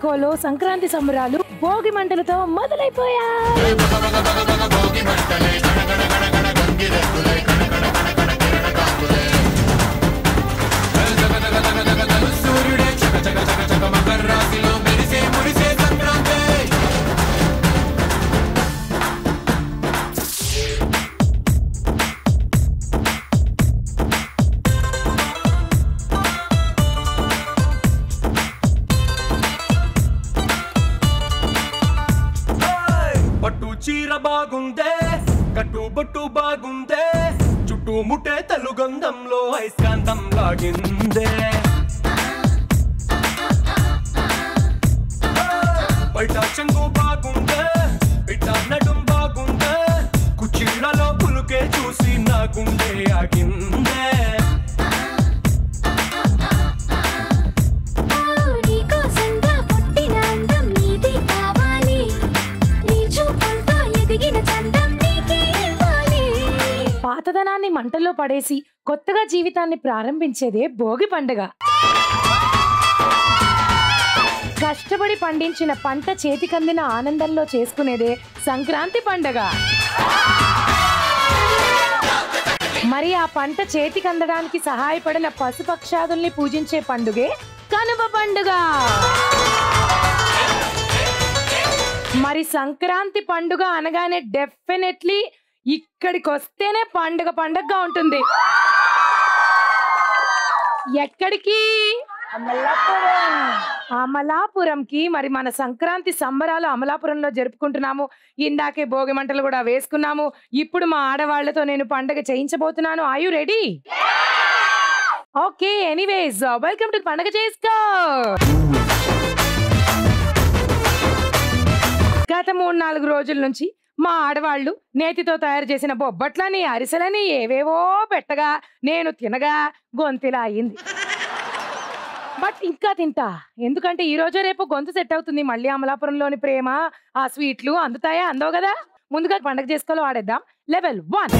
ఎకోలో సంక్రాంతి సంబరాలు భోగి మంటలతో మొదలైపోయా పట్టు చీర బాగుందే కట్టు బొట్టు బాగుందే చుట్టూ ముట్టే తెలుగంధంలో అయస్కాంతం లాగిందే బయట చెంగు బాగుందే ఇట నడుం బాగుందే కుచ్చిళ్లలో పులుకే చూసి నా గుండె ఆగిందే నీకోసంగా పుట్టిన అందం నీది కావాలి నీ చూపులతో ఎదిగిన చందం నీకే ఇవ్వాలి పాతదనాన్ని మంటల్లో పడేసి కొత్తగా జీవితాన్ని ప్రారంభించేదే భోగి పండుగ కష్టపడి పండించిన పంట చేతికందిన ఆనందంలో చేసుకునేదే సంక్రాంతి పండగ మరి ఆ పంట చేతికందడానికి సహాయపడిన పశుపక్షాదుల్ని పూజించే పండుగే కనుమ పండుగ మరి సంక్రాంతి పండుగ అనగానే డెఫినెట్లీ ఇక్కడికి వస్తేనే పండుగ పండుగగా ఉంటుంది ఎక్కడికి అమలాపురంకి మరి మన సంక్రాంతి సంబరాలు అమలాపురంలో జరుపుకుంటున్నాము ఇందాకే భోగి మంటలు కూడా వేసుకున్నాము ఇప్పుడు మా ఆడవాళ్లతో నేను పండుగ చేయించబోతున్నాను I you ready okay anyways welcome to పండుగ చేసుకో గత మూడు నాలుగు రోజుల నుంచి మా ఆడవాళ్ళు నేతితో తయారు చేసిన బొబ్బట్లని అరిసెలని ఏవేవో పెట్టగా నేను తినగా గొంతిలా అయింది బట్ ఇంకా తింటా ఎందుకంటే ఈ రోజు రేపు గొంతు సెట్ అవుతుంది మళ్ళీ అమలాపురంలోని ప్రేమ ఆ స్వీట్లు అందుతాయా అందవు కదా ముందుగా పండగ చేసుకోలో ఆడేద్దాం లెవెల్ వన్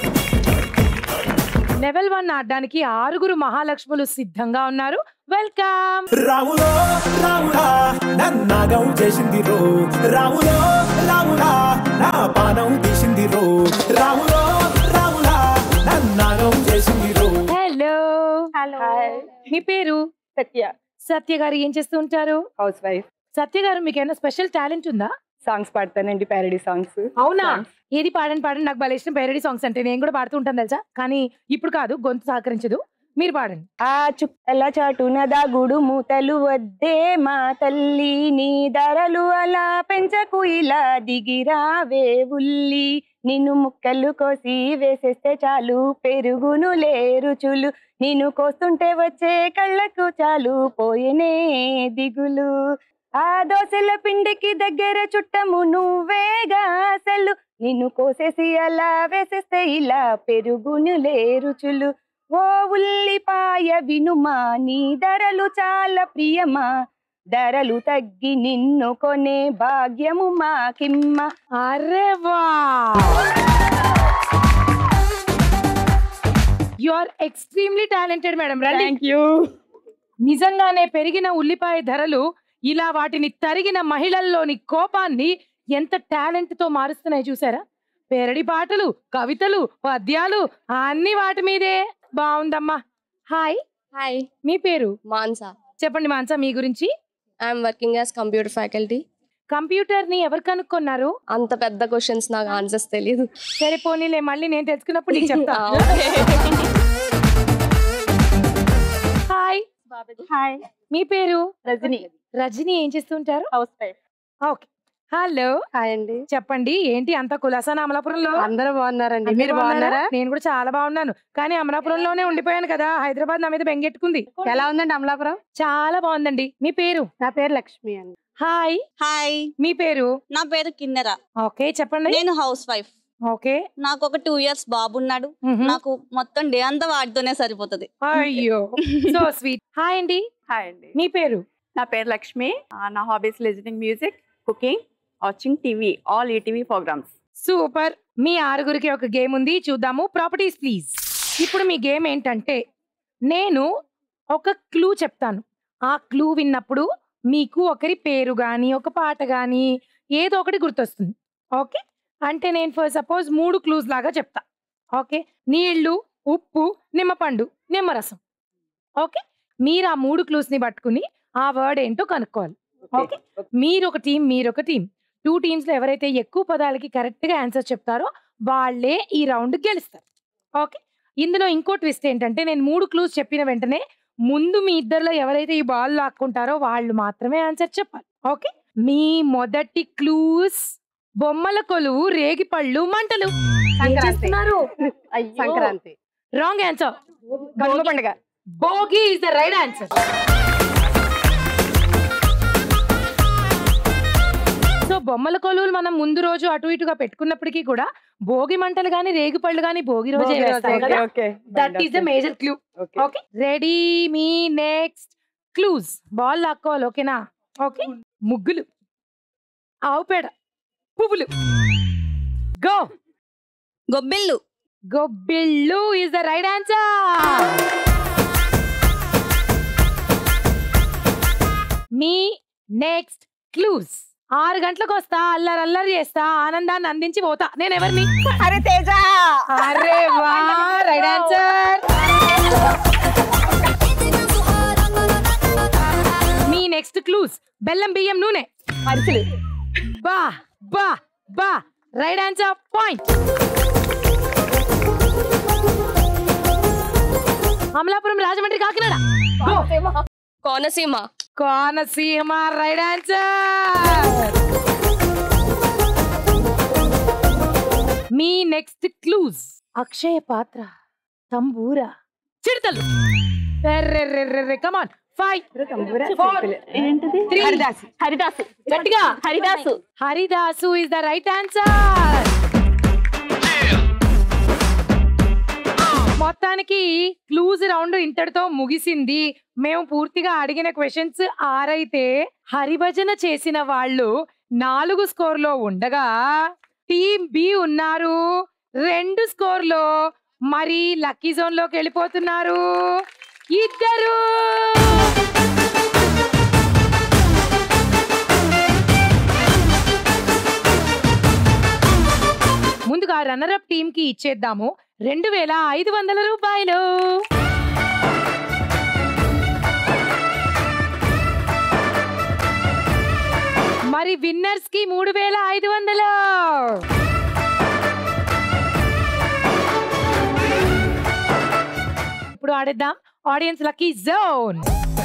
లెవెల్ వన్ ఆడడానికి ఆరుగురు మహాలక్ష్ములు సిద్ధంగా ఉన్నారు వెల్కమ్ రాములో రాముడా నన్నాగం చేసింది రో రాములో రాముడా నా పానం తీసింది రో రాములో రాముడా నన్నాగం చేసింది రో హలో హలో మీ పేరు సత్య సత్య గారు ఏం చేస్తూ ఉంటారు హౌస్ వైఫ్ సత్య గారు మీకు ఏమైనా స్పెషల్ టాలెంట్ ఉందా సాంగ్స్ పాడతానండి ప్యారడీ సాంగ్స్ అవునా ఏది పాడండి పాడండి నాకు భలే ఇష్టం పేరడీ సాంగ్స్ అంటే నేను కూడా పాడుతూ ఉంటాను తెలుసా కానీ ఇప్పుడు కాదు గొంతు సహకరించదు మీరు పాడండి ఆ చుక్కల చాటున దాగుడు మూతలు వద్దే మా తల్లి నీ ధరలు అలా పెంచకు ఇలా దిగిరావే ఉల్లి నిన్ను ముక్కలు కోసి వేసేస్తే చాలు పెరుగును లే రుచులు నిన్ను కోస్తుంటే వచ్చే కళ్ళకు చాలు పోయేనే దిగులు ఆ దోశల పిండికి దగ్గర చుట్టము నువ్వేగా అసలు నిన్ను కోసేసి అలా వేసేస్తే ఇలా పెరుగును లే రుచులు ఓ ఉల్లిపాయ వినుమా నీ ధరలు చాలా ప్రియమా ధరలు తగ్గి నిన్ను కొనే భాగ్యము మాకిమ్మ అరే వా you are extremely talented madam రండి యూ నిజంగానే పెరిగిన ఉల్లిపాయ ధరలు ఇలా వాటిని తరిగిన మహిళల్లోని కోపాన్ని ఎంత టాలెంట్ తో మారుస్తున్నాయి చూసారా పెరడి పాటలు కవితలు పద్యాలు అన్ని వాటి మీదే బాగుందమ్మా హాయ్ హాయ్ మీ పేరు మాన్సా చెప్పండి మాన్సా మీ గురించి I'm working as computer faculty computer ని ఎవరు కనుక్కున్నారు అంత పెద్ద క్వశ్చన్స్ నాకు ఆన్సర్స్ తెలియదు సరే పోనీలే మళ్ళీ నేను తెలుసుకున్నప్పుడు నీకు చెప్తా హాయ్ హాయ్ మీ పేరు రజని రజని ఏం చేస్తుంటారు housewife okay hello hi అండి చెప్పండి ఏంటి అంత కులాసా అమలాపురంలో అందరూ బాగున్నారండి అందరూ మీరు బాగున్నారా నేను కూడా చాలా బాగున్నాను కానీ అమలాపురంలోనే ఉండిపోయాను కదా హైదరాబాద్ నా మీద బెంగెట్టుకుంది ఎలా ఉందండి అమలాపురం చాలా బాగుందండి మీ పేరు నా పేరు లక్ష్మి అండి హాయ్ హాయ్ మీ పేరు నా పేరు కిన్నెర ఓకే చెప్పండి నేను హౌస్ వైఫ్ ఓకే నాకు ఒక టూ ఇయర్స్ బాబు ఉన్నాడు మ్హూ. నాకు మొత్తం డే అంతా వాడితోనే సరిపోతది అయ్యో సో స్వీట్ హాయ్ అండి హాయ్ అండి మీ పేరు నా పేరు లక్ష్మి ఆ, నా hobbies listening music cooking watching TV all ETV programmes super మీ ఆరుగురికి ఒక గేమ్ ఉంది చూద్దాము ప్రాపర్టీస్ ప్లీజ్ ఇప్పుడు మీ గేమ్ ఏంటంటే నేను ఒక క్లూ చెప్తాను ఆ క్లూ విన్నప్పుడు మీకు ఒకరి పేరు గాని ఒక పాట గాని ఏదో ఒకటి గుర్తొస్తుంది ఓకే అంటే నేను ఫర్ సపోజ్ మూడు క్లూజ్ లాగా చెప్తా ఓకే నీళ్లు ఉప్పు నిమ్మపండు నిమ్మరసం ఓకే మీరు ఆ మూడు క్లూస్ ని పట్టుకుని ఆ వర్డ్ ఏంటో కనుక్కోవాలి ఓకే మీరు ఒక టీం మీరు ఒక టీం టూ టీమ్స్ లో ఎవరైతే ఎక్కువ పదాలకి కరెక్ట్ గా ఆన్సర్ చెప్తారో వాళ్ళే ఈ రౌండ్ గెలుస్తారు ఓకే ఇందులో ఇంకో ట్విస్ట్ ఏంటంటే నేను మూడు క్లూస్ చెప్పిన వెంటనే ముందు మీ ఇద్దరిలో ఎవరైతే ఈ బాల్ లాక్కుంటారో వాళ్ళు మాత్రమే ఆన్సర్ చెప్పాలి ఓకే మీ మొదటి క్లూస్ బొమ్మల కొలువు రేగిపళ్ళు మంటలు సంక్రాంతి సంక్రాంతి రాంగ్ ఆన్సర్ కనుమ పండుగ Bhogi is the right answer so బొమ్మల కొలువులు మనం ముందు రోజు అటు ఇటుగా పెట్టుకున్నప్పటికీ కూడా భోగి మంటలు గాని రేగిపళ్ళు గాని భోగి రోజే వేస్తాం కదా okay that is the major clue okay ready మీ నెక్స్ట్ క్లూజ్ బాల్ లాక్కోవాలి ఓకేనా ఓకే ముగ్గులు ఆవు పేడ పువ్వులు గో గొబ్బిళ్ళు గొబ్బిళ్ళు ఇస్ ద రైట్ ఆన్సర్ మీ నెక్స్ట్ క్లూజ్ ఆరు గంటలకు వస్తా అల్లరి అల్లరి చేస్తా ఆనందాన్ని అందించి పోతా నేను ఎవరిని అరే తేజ అరే వా రైట్ ఆన్సర్ మీ నెక్స్ట్ క్లూజ్ బెల్లం బియ్యం నూనె అరిసెలు బా బా బా right answer point Amalapuram Rajahmundry Kakinada Konaseema Konaseema right answer మీ నెక్స్ట్ క్లూజ్ అక్షయ పాత్ర తంబూర చిడతలు కమాన్ ఫైవ్ Four. ఏంటిది Three. హరిదాసు హరిదాసు గట్టిగా హరిదాసు హరిదాసు ఇస్ ద రైట్ ఆన్సర్ మొత్తానికి క్లూజ్ రౌండ్ ఇంతటితో ముగిసింది మేము పూర్తిగా అడిగిన క్వశ్చన్స్ ఆరైతే హరిభజన చేసిన వాళ్ళు నాలుగు స్కోర్ లో ఉండగా టీమ్ బి ఉన్నారు రెండు స్కోర్ లో మరి లక్కీ జోన్ లోకి వెళ్ళిపోతున్నారు ఇద్దరు ముందుగా రన్నర్ అప్ టీమ్ కి ఇచ్చేద్దాము రెండు వేల ఐదు వందల రూపాయలు మరి విన్నర్స్ కి మూడు వేల ఐదు వందలు ఇప్పుడు ఆడేద్దాం audience lucky zone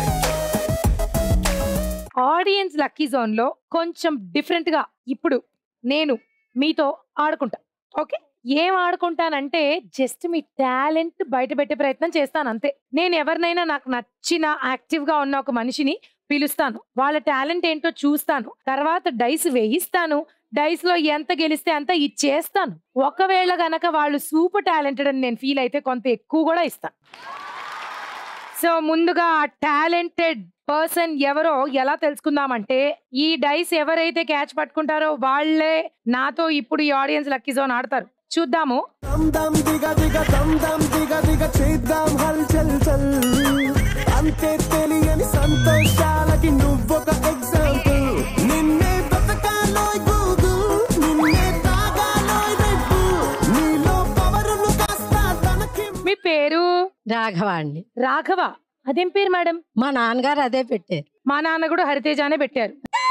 audience lucky zone లో కొంచెం డిఫరెంట్ గా ఇప్పుడు నేను మీతో ఆడుకుంటా ఓకే ఏం ఆడుకుంటానంటే జస్ట్ మీ టాలెంట్ బయట పెట్టే ప్రయత్నం చేస్తాను అంతే నేను ఎవరినైనా నాకు నచ్చిన యాక్టివ్ గా ఉన్న ఒక మనిషిని పిలుస్తాను వాళ్ళ టాలెంట్ ఏంటో చూస్తాను తర్వాత డైస్ వేయిస్తాను డైస్ లో ఎంత గెలిస్తే అంత ఇచ్చేస్తాను ఒకవేళ గనక వాళ్ళు సూపర్ టాలెంటెడ్ అని నేను ఫీల్ అయితే కొంత ఎక్కువ కూడా ఇస్తాను సో ముందుగా టాలెంటెడ్ పర్సన్ ఎవరో ఎలా తెలుసుకుందామంటే ఈ డైస్ ఎవరైతే క్యాచ్ పట్టుకుంటారో వాళ్ళే నాతో ఇప్పుడు ఈ ఆడియన్స్ లక్కీ జోన్ ఆడతారు చూద్దాము దమ్ దమ్ దిగ దిగ దమ్ దమ్ దిగ దిగ చేద్దాం హల్ చల్ చల్ అంతే తెలియని సంతోషాలకి నువ్వొక ఎగ్జాంపుల్ నిన్నే బతకాలోయ్ గూగుల్ నిన్నే తాగాలోయ్ రెడ్ బుల్ నీలో పవరును కాస్త తనకి మీ పేరు రాఘవ అండి రాఘవ అదేం పేరు మేడం మా నాన్నగారు అదే పెట్టారు మా నాన్న కూడా హరితేజానే పెట్టారు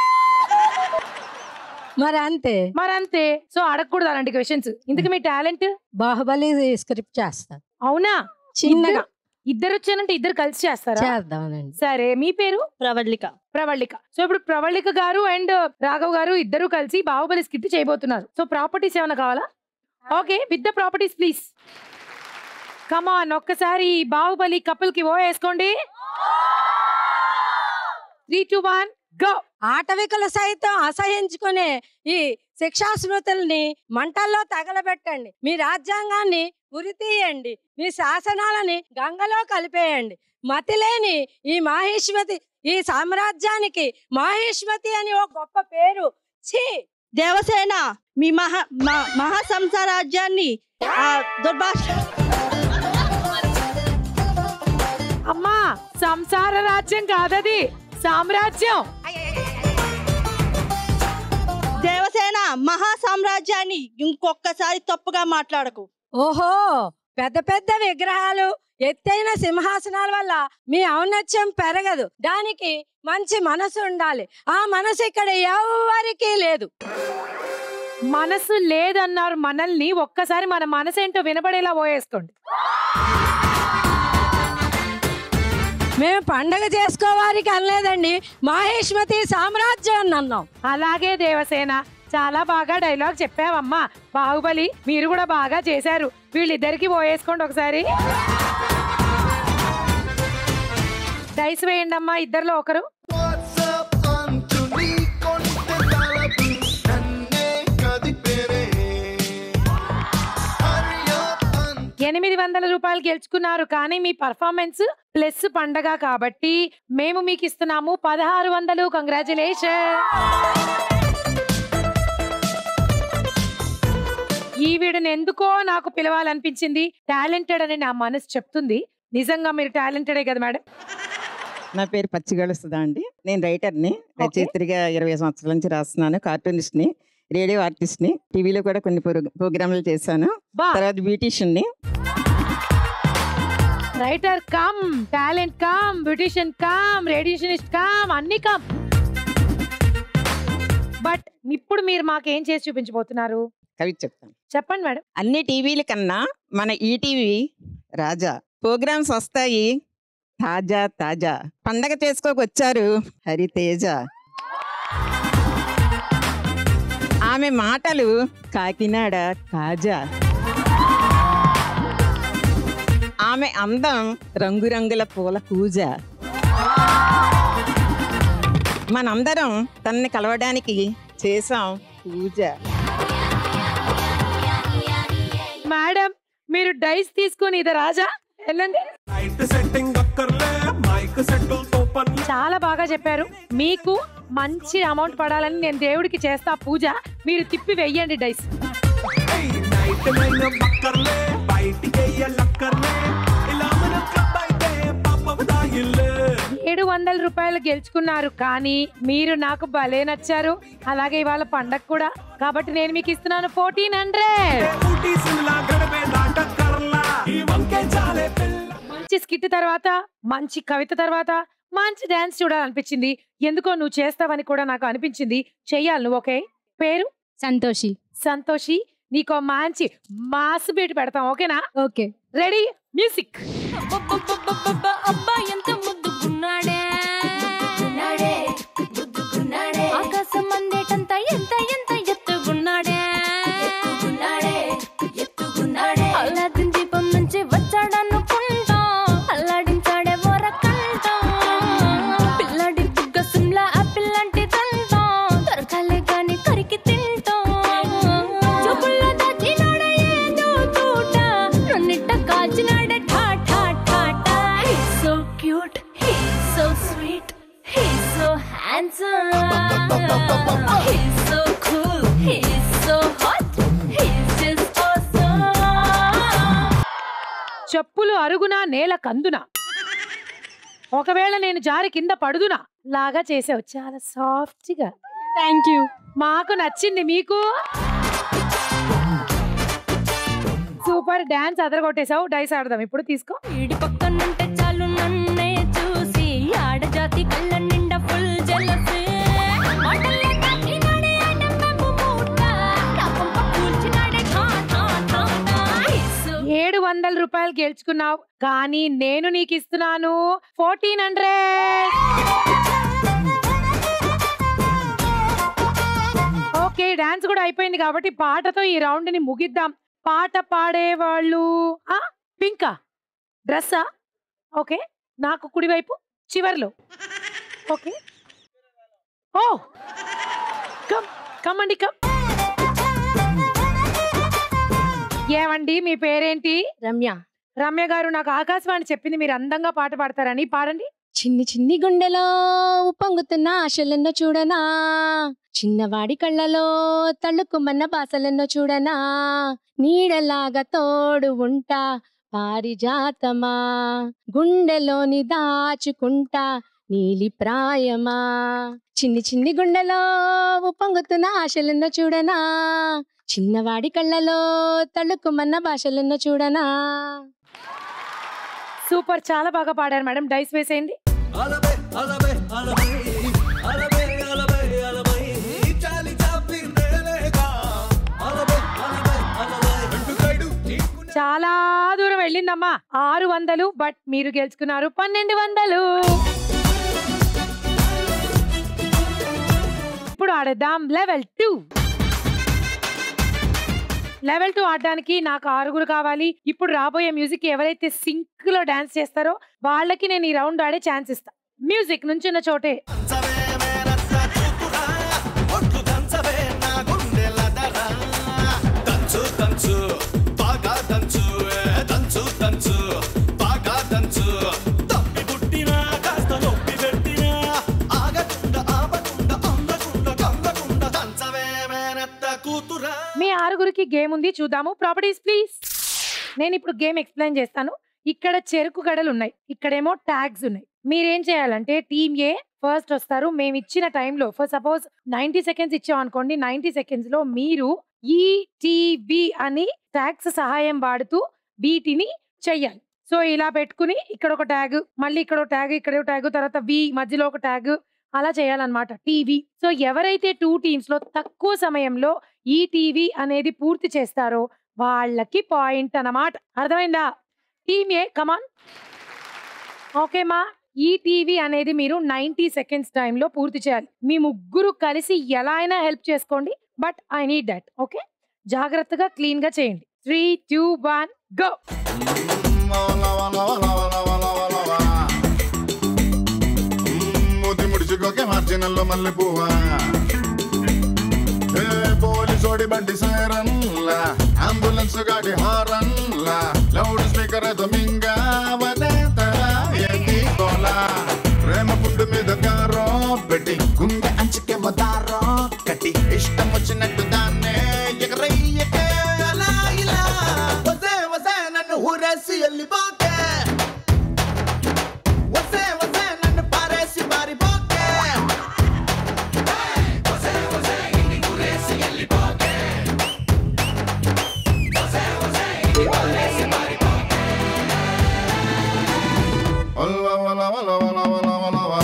మరి అంతే మరి అంతే సో అడగకూడదు అలాంటి క్వశ్చన్స్ ఇందుకు మీ టాలెంట్ బాహుబలి స్క్రిప్ట్ చేస్తాను అవునా చిన్నగా ఇద్దరు- ఇద్దరు వచ్చానంటే ఇద్దరు కలిసి చేస్తారా చేద్దామనండి సరే మీ పేరు ప్రవళిక ప్రవళిక సో ఇప్పుడు ప్రవళిక గారు అండ్ రాఘవ్ గారు ఇద్దరు కలిసి బాహుబలి స్కిట్ చేయబోతున్నారు సో ప్రాపర్టీస్ ఏమైనా కావాలా okay with the properties please come on ఒక్కసారి ఈ బాహుబలి కపుల్ కి ఓ వేసుకోండి త్రీ టూ వన్ గో ఆటవికులు సైతం అసహించుకునే ఈ శిక్షా స్మృతుల్ని మంటల్లో తగలబెట్టండి మీ రాజ్యాంగాన్ని ఉరితీయండి మీ శాసనాలని గంగలో కలిపేయండి మతిలేని ఈ మాహేశ్వతి ఈ సామ్రాజ్యానికి మాహేశ్వతి అని ఒక గొప్ప పేరు ఛీ దేవసేన మీ మహా మా- మహా సంసారాజ్యాన్ని ఆ దుర్భాష అమ్మా సంసార రాజ్యం కాదది సామ్రాజ్యం దేవసేన మహా సామ్రాజ్యాన్ని ఇంకొకసారి తప్పుగా మాట్లాడకు ఓహో పెద్ద పెద్ద విగ్రహాలు ఎత్తైన సింహాసనాల వల్ల మీ ఔన్నత్యం పెరగదు దానికి మంచి మనసు ఉండాలి ఆ మనసు ఇక్కడ ఎవరికీ లేదు మనసు లేదన్నారు మనల్ని ఒక్కసారి మన మనసు ఏంటో వినపడేలా పోయేసుకోండి మేము పండగ చేసుకోవారికి అనలేదండి మాహేష్మతి సామ్రాజ్యం అని అన్నాం అలాగే దేవసేన చాలా బాగా డైలాగ్ చెప్పావమ్మా బాహుబలి మీరు కూడా బాగా చేశారు వీళ్ళిద్దరికి పోయేసుకోండి ఒకసారి డైస్ వేయండి అమ్మా ఇద్దరిలో ఒకరు ఎనిమిది వందల రూపాయలు గెలుచుకున్నారు కానీ మీ పర్ఫార్మెన్స్ ప్లస్ పండగ కాబట్టి మేము మీకు ఇస్తున్నాము పదహారు వందలు కంగ్రాచులేషన్ ఈ వీడిని ఎందుకో నాకు పిలవాలనిపించింది టాలెంటెడ్ అని నా మనసు చెప్తుంది నిజంగా మీరు టాలెంటెడే కదా మేడం నా పేరు పచ్చిగలుస్తుందా అండి నేను రైటర్ని రచయిత్రిగా ఇరవై సంవత్సరాల నుంచి రాస్తున్నాను కార్టూనిస్ట్ని రేడియో ఆర్టిస్ట్ని టీవీలో కూడా కొన్ని ప్రోగ్- ప్రోగ్రాంలు చేశాను బా తర్వాత బ్యూటీషియన్ని writer cum talent cum beautician cum radiationist cum అన్ని కమ్ బట్ ఇప్పుడు మీరు మాకు ఏం చేసి చూపించబోతున్నారు కవి చెప్తాను చెప్పండి మేడం అన్ని టీవీల కన్నా మన ఈటీవీ రాజా ప్రోగ్రామ్స్ వస్తాయి తాజా తాజా పండగ చేసుకోకొచ్చారు హరితేజ ఆమె మాటలు కాకినాడ కాజా ఆమె అందం రంగురంగుల పూల కూజ మనందరం తనని కలవడానికి చేసాం పూజ మేడం మీరు డైస్ తీసుకుని ఇది రాజా వెళ్ళండి చాలా బాగా చెప్పారు మీకు మంచి అమౌంట్ పడాలని నేను దేవుడికి చేస్తా పూజ మీరు తిప్పి వెయ్యండి డైస్ ఏడు వందల రూపాయలు గెలుచుకున్నారు కానీ మీరు నాకు భలే నచ్చారు అలాగే ఇవాళ పండగ కూడా కాబట్టి నేను మీకు ఇస్తున్నాను ఫోర్టీన్ హండ్రెడ్ మంచి స్కిట్ తర్వాత మంచి కవిత తర్వాత మంచి డాన్స్ చూడాలనిపించింది ఎందుకో నువ్వు చేస్తావని కూడా నాకు అనిపించింది చెయ్యాలి నువ్వు ఓకే పేరు సంతోషి సంతోషి నీకో మంచి మాస్ బీట్ పెడతాం ఓకేనా ఓకే రెడీ మ్యూజిక్ అబ్బాయి ఎంత ముద్దుకున్నాడే ఆకాశం అందేటంత ఎంత ఎంత ఎత్తుకున్నాడే అల్లాదిన్ దీపం నుంచి వచ్చాడనుకుంటా అల్లాడించాడే వరకంట పిల్లడి బుగ్గ సిమ్లా ఆపిల్ లాంటి దంతా దొరకాలే గాని కరికి తింటా చూపుల్లో దాచినాడే ఏదో తూట నన్నిట్ట కాచినాడే ఠా ఠా ఠా ఠా He's so cute, he's so sweet, he's so handsome, he's so cool, he's so hot, he's just awesome. చెప్పులు అరుగున నేల కందున ఒకవేళ నేను జారి కింద పడుదునా లాగా చేసావు చాలా సాఫ్ట్ గా థ్యాంక్ యూ మాకు నచ్చింది మీకు సూపర్ డాన్స్ అదరగొట్టేసావు డైస్ ఆడదాం ఇప్పుడు తీసుకో వీడి పక్కనుంటే చాలు నన్నే చూసి ఆడజాతి కళ్ళ నిండా ఫుల్ జలసి మాటల్లో తాకినాడే ఆనందపు మూట నా కొంప కూల్చినాడే ఠా ఠా ఠా ఠా He's so ఏడు వందల రూపాయలు గెలుచుకున్నావు కానీ నేను నీకు ఇస్తున్నాను ఫోర్టీన్ హండ్రెడ్ ఓకే డాన్స్ కూడా అయిపోయింది కాబట్టి పాటతో ఈ రౌండ్ ని ముగిద్దాం పాట పాడేవాళ్ళు ఆ పింకా డ్రెస్సా ఓకే నాకు కుడివైపు చివర్లో ఓకే ఓ కమ్ కమ్మండి కమ్ ఏమండి మీ పేరేంటి రమ్య రమ్య గారు నాకు ఆకాశవాణి చెప్పింది మీరు అందంగా పాట పాడతారని పాడండి చిన్ని చిన్ని గుండెలో ఉప్పొంగుతున్న ఆశలెన్నో చూడనా చిన్నవాడి కళ్ళలో తళ్ళుకుమన్న బాసలెన్నో చూడనా నీడలాగా తోడు ఉంటా పారిజాతమా గుండెలోని దాచుకుంటా నీలి ప్రాయమా చిన్ని చిన్ని గుండెలో ఉప్పొంగుతున్న ఆశలెన్నో చూడనా చిన్నవాడి కళ్ళలో తళుక్కుమన్న భాషలెన్నో చూడనా సూపర్ చాలా బాగా పాడారు మేడం డైస్ వేసేయండి చాలా దూరం వెళ్ళిందమ్మా ఆరు వందలు బట్ మీరు గెలుచుకున్నారు పన్నెండు వందలు ఇప్పుడు ఆడేద్దాం లెవెల్ టూ లెవెల్ టూ ఆడడానికి నాకు ఆరుగురు కావాలి ఇప్పుడు రాబోయే మ్యూజిక్ ఎవరైతే సింక్ లో డాన్స్ చేస్తారో వాళ్ళకి నేను ఈ రౌండ్ ఆడే ఛాన్స్ ఇస్తా మ్యూజిక్ నుంచున్న చోటే దంచు దంచు బాగా దంచు ఏ, దంచు దంచు బాగా దంచు తప్పి పుట్టినా కాస్త నొప్పి పెట్టినా ఆగకుండా ఆపకుండా అందకుండా కందకుండా దంచవే మేనత్త కూతురా మీ ఆరుగురికి గేమ్ ఉంది చూద్దాము ప్రాపర్టీస్ ప్లీజ్ నేను ఇప్పుడు గేమ్ ఎక్స్ప్లెయిన్ చేస్తాను ఇక్కడ చెరుకు గడలు ఉన్నాయి ఇక్కడేమో ట్యాగ్స్ ఉన్నాయి మీరేం చేయాలంటే టీమ్ ఏ ఫస్ట్ వస్తారు మేము ఇచ్చిన టైంలో ఫర్ సపోజ్ నైన్టీ సెకండ్స్ ఇచ్చాం అనుకోండి నైన్టీ సెకండ్స్ లో మీరు ఈటీబి అని ట్యాగ్స్ సహాయం వాడుతూ వీటిని చెయ్యాలి సో ఇలా పెట్టుకుని ఇక్కడ ఒక ట్యాగ్ మళ్ళీ ఇక్కడ ఒక ట్యాగ్ ఇక్కడ ఒక ట్యాగ్ తర్వాత వి మధ్యలో ఒక ట్యాగ్ అలా చేయాలన్నమాట టీవీ సో ఎవరైతే టూ టీమ్స్ లో తక్కువ సమయంలో ఈ టీవీ అనేది పూర్తి చేస్తారో వాళ్ళకి పాయింట్ అన్నమాట అర్థమైందా టీమ్ ఏ కమాన్ ఓకే మా ఈ టీవీ అనేది మీరు నైంటీ సెకండ్స్ టైంలో పూర్తి చేయాలి మీ ముగ్గురు కలిసి ఎలా అయినా హెల్ప్ చేసుకోండి but I need that okay జాగ్రత్తగా క్లీన్ గా చేయండి త్రీ టూ వన్ గో మూతి ముడుచుకోకే మార్జినల్లో మల్లె పువ్వా ఏ పోలీసోడి బండి సైరన్లా అంబులెన్స్ గాడి హారన్లా లౌడ్ స్పీకర్ దొమింగా వదేతరా ఏంటి గోలా ప్రేమ పుండు మీద కారో పెట్టి గుండె అంచుకే మదారో కట్టి ఇష్టం వచ్చినట్టు దాన్నే ఎగరయ్యకే అలా ఇలా వసే వసే నన్ను ఊరేసి వెళ్ళిపోకే వసే వసే నన్ను పారేసి మారిపోకే ఒల్ల ఒల్ల ఒల్ల ఒల్ల ఒల్ల ఒల్ల ఒల్ల.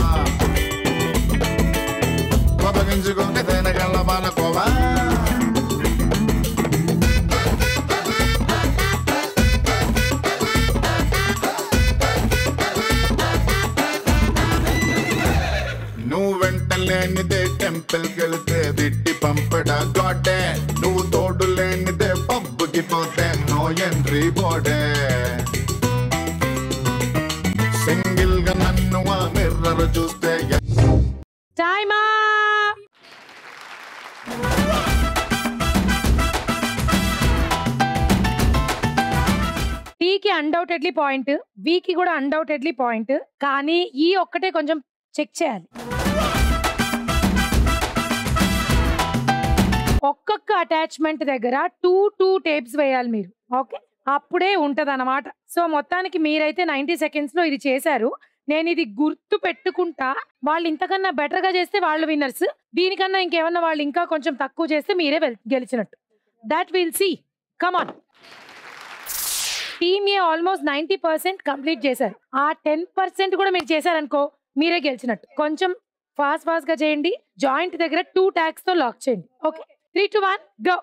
కొప్పగించుకొని తేనెగల్ల పాలకోవా నువ్వు వెంట లేనిదే టెంపుల్ కెళ్తే దిట్టి పంపడా గోడే నువ్వు తోడు లేనిదే పబ్బుకి పోతే నో ఎంట్రీ బోడే సింగిల్ గా నన్ను ఆ మిర్రర్ చూస్తే టైమ్ టీకి అన్డౌటెడ్లీ పాయింట్ వికి కూడా అన్డౌటెడ్లీ పాయింట్ కానీ ఈ ఒక్కటే కొంచెం చెక్ చేయాలి ఒక్కొక్క అటాచ్మెంట్ దగ్గర టూ టూ టేప్స్ వేయాలి మీరు ఓకే అప్పుడే ఉంటది అనమాట సో మొత్తానికి మీరైతే నైన్టీ సెకండ్స్ లో ఇది చేశారు నేను ఇది గుర్తు పెట్టుకుంటా వాళ్ళు ఇంతకన్నా బెటర్ గా చేస్తే వాళ్ళు విన్నర్స్ దీనికన్నా ఇంకేమన్నా వాళ్ళు ఇంకా కొంచెం తక్కువ చేస్తే మీరే వెల్- గెలిచినట్టు that will see come on team A almost ninety percent complete చేశారు ఆ టెన్ పర్సెంట్ కూడా మీరు చేశారనుకో మీరే గెలిచినట్టు కొంచెం ఫాస్ట్ ఫాస్ట్ గా చేయండి జాయింట్ దగ్గర టూ ట్యాక్స్ తో లాక్ చేయండి okay three two one go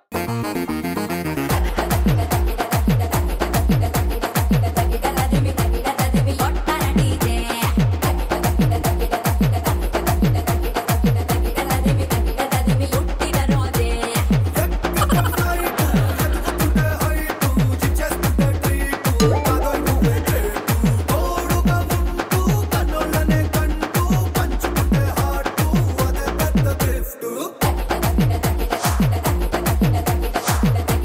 gift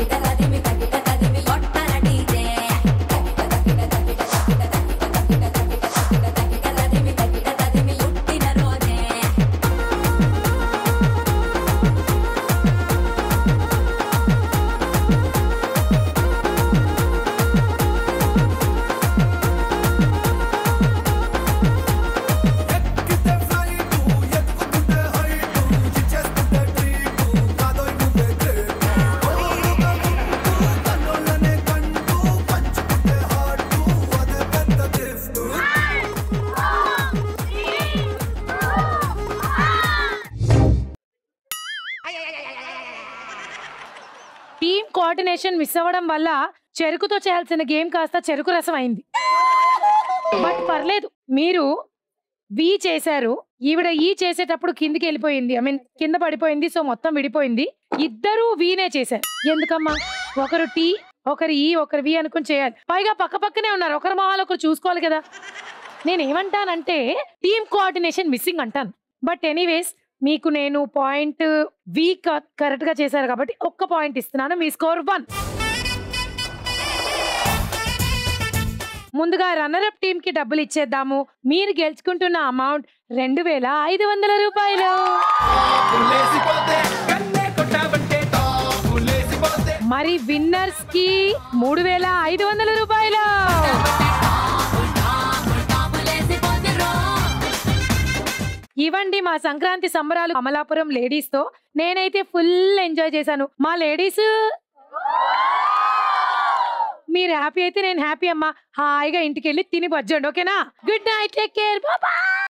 team coordination miss అవ్వడం వల్ల చెరుకుతో చేయాల్సిన గేమ్ కాస్త చెరుకు రసం అయింది బట్ పర్లేదు మీరు వి చేశారు ఈవిడ ఈ చేసేటప్పుడు కిందికి వెళ్ళిపోయింది ఐ మీన్ కింద పడిపోయింది సో మొత్తం విడిపోయింది ఇద్దరూ వీనే చేశారు ఎందుకమ్మా ఒకరు టీ ఒకరు ఈ ఒకరు వి అనుకుని చేయాలి పైగా పక్క పక్కనే ఉన్నారు ఒకరి మొహాలు ఒకరు చూసుకోవాలి కదా నేను ఏమంటానంటే టీమ్ కోఆర్డినేషన్ మిస్సింగ్ అంటాను బట్ ఎనీవేస్ మీకు నేను పాయింట్ వి కరెక్ట్ గా చేశారు కాబట్టి ఒక్క పాయింట్ ఇస్తున్నాను మీ స్కోర్ వన్ ముందుగా రన్నర్ అప్ టీమ్ కి డబ్బులు ఇచ్చేద్దాము మీరు గెలుచుకుంటున్న అమౌంట్ రెండు వేల ఐదు వందల రూపాయలు మరి విన్నర్స్ కి మూడు వేల ఐదు వందల రూపాయలు ఇవ్వండి మా సంక్రాంతి సంబరాలు అమలాపురం లేడీస్ తో నేనైతే ఫుల్ ఎంజాయ్ చేశాను మా లేడీస్ మీరు హ్యాపీ అయితే నేను హ్యాపీ అమ్మా హాయిగా ఇంటికి వెళ్ళి తిని బజ్జండి ఓకేనా good night take care bye